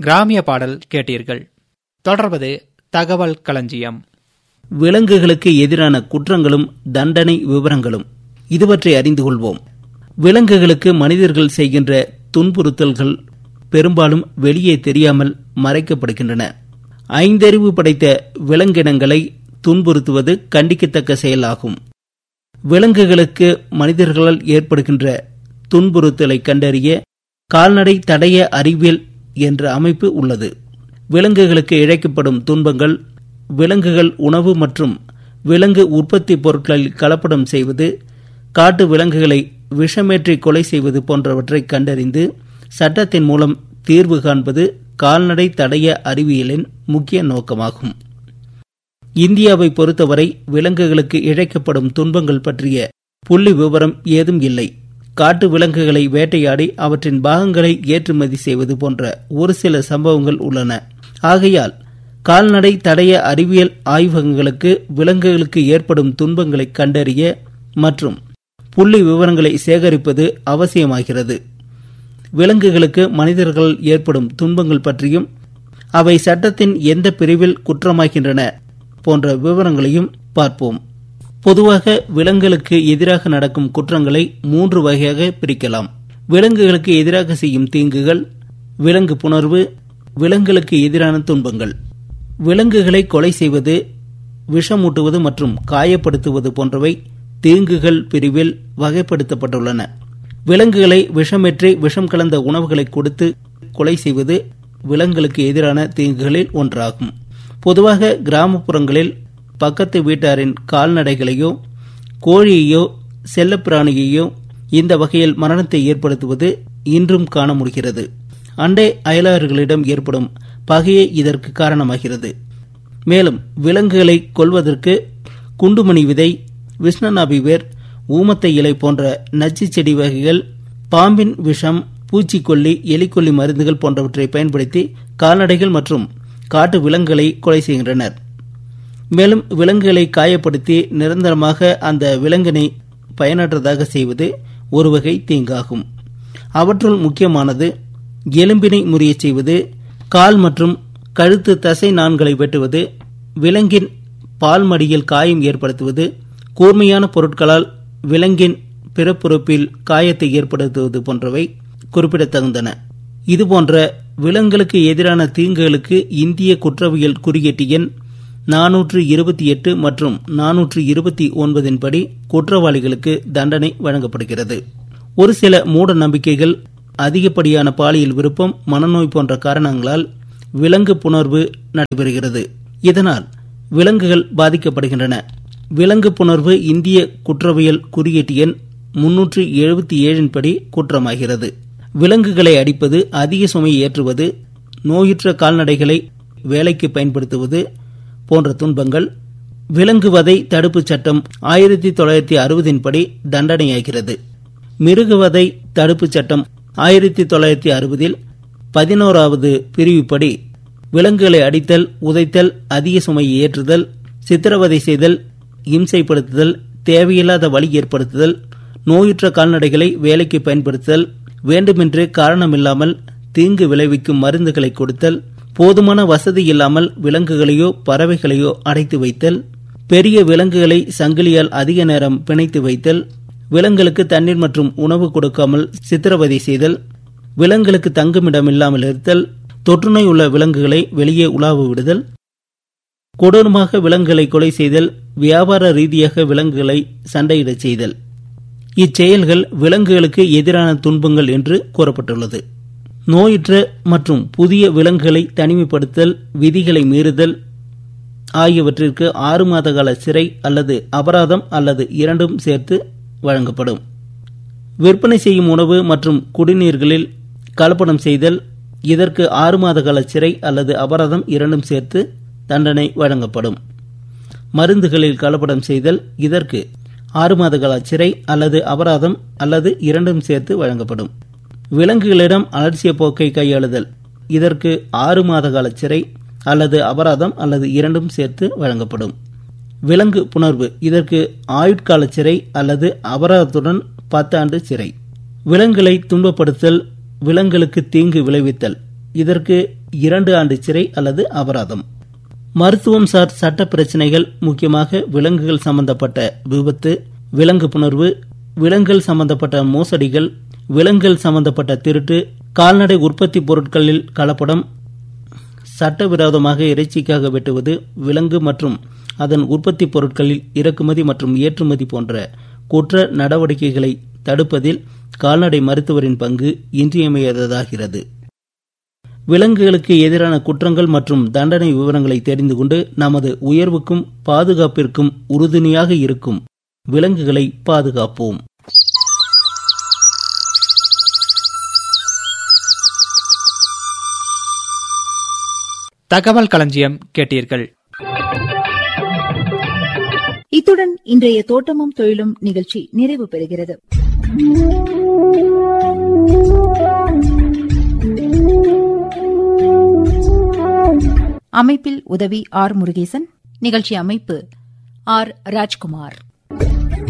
கிராமிய பாடல் கேட்டீர்கள் தொடர்வது தகவல் களஞ்சியம் விலங்குகளுக்கு எதிரான குற்றங்களும் தண்டனை விவரங்களும் இதுவற்றை அறிந்து கொள்வோம் விலங்குகளுக்கு மனிதர்கள் செய்கின்ற துன்புறுத்தல்கள் பெரும்பாலும் வெளியே தெரியாமல் மறைக்கப்படுகின்றன ஐந்தறிவு படைத்த விலங்கினங்களை துன்புறுத்துவது கண்டிக்கத்தக்க செயலாகும் விலங்குகளுக்கு மனிதர்களால் ஏற்படுகின்ற துன்புறுத்தலை கண்டறிய கால்நடை தடய அறிவியல் என்ற அமைப்பு உள்ளது விலங்குகளுக்கு இழைக்கப்படும் துன்பங்கள் விலங்குகள் உணவு மற்றும் விலங்கு உற்பத்தி பொருட்களில் கலப்படம் செய்வது காட்டு விலங்குகளை விஷமேற்றி கொலை செய்வது போன்றவற்றை கண்டறிந்து சட்டத்தின் மூலம் தீர்வு காண்பது கால்நடை தடய அறிவியலின் முக்கிய நோக்கமாகும் இந்தியாவை பொறுத்தவரை விலங்குகளுக்கு இழைக்கப்படும் துன்பங்கள் பற்றிய புள்ளி விவரம் ஏதும் இல்லை காட்டு விலங்குகளை வேட்டையாடி அவற்றின் பாகங்களை ஏற்றுமதி செய்வது போன்ற ஒரு சில சம்பவங்கள் உள்ளன ஆகையால் கால்நடை தடய அறிவியல் ஆய்வகங்களுக்கு விலங்குகளுக்கு ஏற்படும் துன்பங்களை கண்டறிய மற்றும் புள்ளி விவரங்களை சேகரிப்பது அவசியமாகிறது விலங்குகளுக்கு மனிதர்களால் ஏற்படும் துன்பங்கள் பற்றியும் அவை சட்டத்தின் எந்த பிரிவில் குற்றமாகின்றன போன்ற விவரங்களையும் பார்ப்போம் பொதுவாக விலங்குகளுக்கு எதிராக நடக்கும் குற்றங்களை மூன்று வகையாக பிரிக்கலாம் விலங்குகளுக்கு எதிராக செய்யும் தீங்குகள் விலங்கு புணர்வு விலங்குகளுக்கு எதிரான துன்பங்கள் விலங்குகளை கொலை செய்வது விஷமூட்டுவது மற்றும் காயப்படுத்துவது போன்றவை தீங்குகள் பிரிவில் வகைப்படுத்தப்பட்டுள்ளன விலங்குகளை விஷமேற்றி விஷம் கலந்த உணவுகளை கொடுத்து கொலை செய்வது விலங்குகளுக்கு எதிரான தீங்குகளில் ஒன்றாகும் பொதுவாக கிராமப்புறங்களில் பக்கத்து வீட்டாரின் கால்நடைகளையோ கோழியையோ செல்லப்பிராணியையோ இந்த வகையில் மரணத்தை ஏற்படுத்துவது இன்றும் காண முடிகிறது அண்டை அயலாளர்களிடம் ஏற்படும் பகையே இதற்கு காரணமாகிறது மேலும் விலங்குகளை கொல்வதற்கு குண்டுமணி விதை விஷ்ணநாபி வேர் ஊமத்தை இலை போன்ற நச்சு செடி வகைகள் பாம்பின் விஷம் பூச்சிக்கொல்லி எலிக்கொல்லி மருந்துகள் போன்றவற்றை பயன்படுத்தி கால்நடைகள் மற்றும் காட்டு விலங்குகளை கொலை செய்கின்றனர் மேலும் விலங்குகளை காயப்படுத்தி நிரந்தரமாக அந்த விலங்கினை பயனற்றதாக செய்வது ஒரு வகை தீங்காகும் அவற்றுள் முக்கியமானது எலும்பினை முறியச் செய்வது கால் மற்றும் கழுத்து தசை நான்களை வெட்டுவது விலங்கின் பால் மடியில் காயம் ஏற்படுத்துவது கூர்மையான பொருட்களால் விலங்கின் பிறப்புறுப்பில் காயத்தை ஏற்படுத்துவது போன்றவை குறிப்பிடத்தகுந்தன இதுபோன்ற விலங்குகளுக்கு எதிரான தீங்குகளுக்கு இந்திய குற்றவியல் குறியீட்டு எண் நானூற்று இருபத்தி எட்டு மற்றும் நானூற்று இருபத்தி ஒன்பதின் படி குற்றவாளிகளுக்கு தண்டனை வழங்கப்படுகிறது ஒரு சில மூட நம்பிக்கைகள் அதிகப்படியான பாலியல் விருப்பம் மனநோய் போன்ற காரணங்களால் விலங்கு புணர்வு நடைபெறுகிறது இதனால் விலங்குகள் பாதிக்கப்படுகின்றன விலங்கு புணர்வு இந்திய குற்றவியல் குறியீட்டு எண் முன்னூற்று எழுபத்தி ஏழின் படி குற்றமாகிறது விலங்குகளை அடிப்பது அதிக சுமையை ஏற்றுவது நோயுற்ற கால்நடைகளை வேலைக்கு பயன்படுத்துவது போன்ற துன்பங்கள் விலங்குவதை தடுப்புச் சட்டம் ஆயிரத்தி தொள்ளாயிரத்தி அறுபதின் படி தண்டனையாகிறது மிருகுவதை தடுப்புச் சட்டம் ஆயிரத்தி தொள்ளாயிரத்தி அறுபதில் பதினோராவது பிரிவுப்படி விலங்குகளை அடித்தல் உதைத்தல் அதிக சுமையை ஏற்றுதல் சித்திரவதை செய்தல் இம்சைப்படுத்துதல் தேவையில்லாத வழி ஏற்படுத்துதல் நோயுற்ற கால்நடைகளை வேலைக்கு பயன்படுத்துதல் வேண்டுமென்று காரணமில்லாமல் தீங்கு விளைவிக்கும் மருந்துகளை கொடுத்தல் போதுமான வசதி இல்லாமல் விலங்குகளையோ பறவைகளையோ அடைத்து வைத்தல் பெரிய விலங்குகளை சங்கிலியால் அதிக நேரம் பிணைத்து வைத்தல் விலங்குகளுக்கு தண்ணீர் மற்றும் உணவு கொடுக்காமல் சித்திரவதை செய்தல் விலங்குகளுக்கு தங்குமிடம் இல்லாமல் இருத்தல் தொற்றுநோய் உள்ள விலங்குகளை வெளியே உலாவு விடுதல் கொடூரமாக விலங்குகளை கொலை செய்தல் வியாபார ரீதியாக விலங்குகளை சண்டையிடச் செய்தல் இச்செயல்கள் விலங்குகளுக்கு எதிரான துன்பங்கள் என்று கூறப்பட்டுள்ளது நோயுற்ற மற்றும் புதிய விலங்குகளை தனிமைப்படுத்தல் விதிகளை மீறுதல் ஆகியவற்றிற்கு ஆறு மாத கால சிறை அல்லது அபராதம் அல்லது இரண்டும் சேர்த்து வழங்கப்படும் விற்பனை செய்யும் உணவு மற்றும் குடிநீர்களில் கலப்படம் செய்தல் இதற்கு ஆறு மாத கால சிறை அல்லது அபராதம் இரண்டும் சேர்த்து தண்டனை வழங்கப்படும் மருந்துகளில் கலப்படம் செய்தல் இதற்கு ஆறு மாத கால சிறை அல்லது அபராதம் அல்லது இரண்டும் சேர்த்து வழங்கப்படும் விலங்குகளிடம் அலட்சிய போக்கை கையாளுதல் இதற்கு ஆறு மாத கால சிறை அல்லது அபராதம் அல்லது இரண்டும் சேர்த்து வழங்கப்படும் விலங்கு புணர்வு இதற்கு ஆயுட்கால சிறை அல்லது அபராதத்துடன் பத்தாண்டு சிறை விலங்குகளை துன்பப்படுத்தல் விலங்குகளுக்கு தீங்கு விளைவித்தல் இதற்கு இரண்டு ஆண்டு சிறை அல்லது அபராதம் மருத்துவம் சார் சட்ட பிரச்சனைகள் முக்கியமாக விலங்குகள் சம்பந்தப்பட்ட விபத்து விலங்கு புணர்வு விலங்குகள் சம்பந்தப்பட்ட மோசடிகள் விலங்குகள் சம்பந்தப்பட்ட திருட்டு கால்நடை உற்பத்தி பொருட்களில் கலப்படம் சட்டவிரோதமாக இறைச்சிக்காக வெட்டுவது விலங்கு மற்றும் அதன் உற்பத்தி பொருட்களில் இறக்குமதி மற்றும் ஏற்றுமதி போன்ற குற்ற நடவடிக்கைகளை தடுப்பதில் கால்நடை மருத்துவரின் பங்கு இன்றியமையாததாகிறது விலங்குகளுக்கு எதிரான குற்றங்கள் மற்றும் தண்டனை விவரங்களை தெரிந்து கொண்டு நமது உயர்வுக்கும் பாதுகாப்பிற்கும் உறுதுணையாக இருக்கும் விலங்குகளை பாதுகாப்போம் தகவல் களஞ்சியம் கேட்டீர்கள் இத்துடன் இன்றைய தோட்டமும் தொழிலும் நிகழ்ச்சி நிறைவு பெறுகிறது அமைப்பில் உதவி ஆர் முருகேசன் நிகழ்ச்சி அமைப்பு ஆர் ராஜ்குமார்